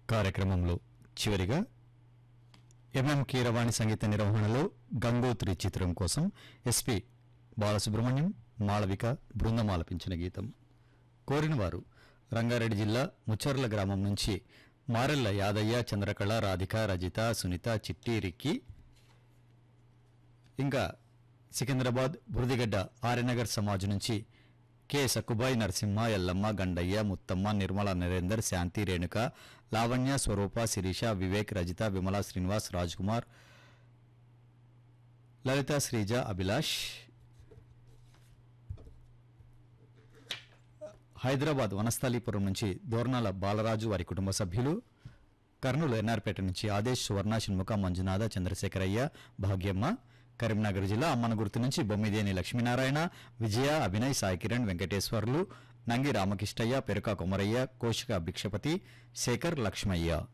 కార్యక్రమంలో చివరిగా ఎంఎం కీరవాణి సంగీత నిర్వహణలో గంగోత్రి చిత్రం కోసం ఎస్పి బాలసుబ్రహ్మణ్యం మాళవిక బృందం ఆలపించిన గీతం కోరిన వారు రంగారెడ్డి జిల్లా ముచ్చర్ల గ్రామం నుంచి మారెల్ల యాదయ్య చంద్రకళ రాధిక రజిత సునీత చిట్టి రిక్కి ఇంకా సికింద్రాబాద్ బురదిగడ్డ ఆర్యనగర్ సమాజ్ నుంచి కె సక్కుబాయి నరసింహ ఎల్లమ్మ గండయ్య ముత్తమ్మ నిర్మల నరేందర్ శాంతి రేణుక లావణ్య స్వరూప శిరీష వివేక్ రజిత విమల శ్రీనివాస్ రాజ్ కుమార్ లలిత శ్రీజ అభిలాష్ హైదరాబాద్ వనస్థలీపురం నుంచి దోర్నాల బాలరాజు వారి కుటుంబ సభ్యులు కర్నూలు ఎన్ఆర్పేట నుంచి ఆదేశ్ సువర్ణ షణ్ముఖ మంజునాథ చంద్రశేఖరయ్య భాగ్యమ్మ కరీంనగర్ జిల్లా అమ్మనగుర్తు నుంచి బొమ్మిదేని లక్ష్మీనారాయణ విజయ అభినయ్ సాయి కిరణ్ వెంకటేశ్వర్లు నంగి రామకృష్ణయ్య పెరుక కొమరయ్య కోశిక భిక్షపతి శేఖర్ లక్ష్మయ్య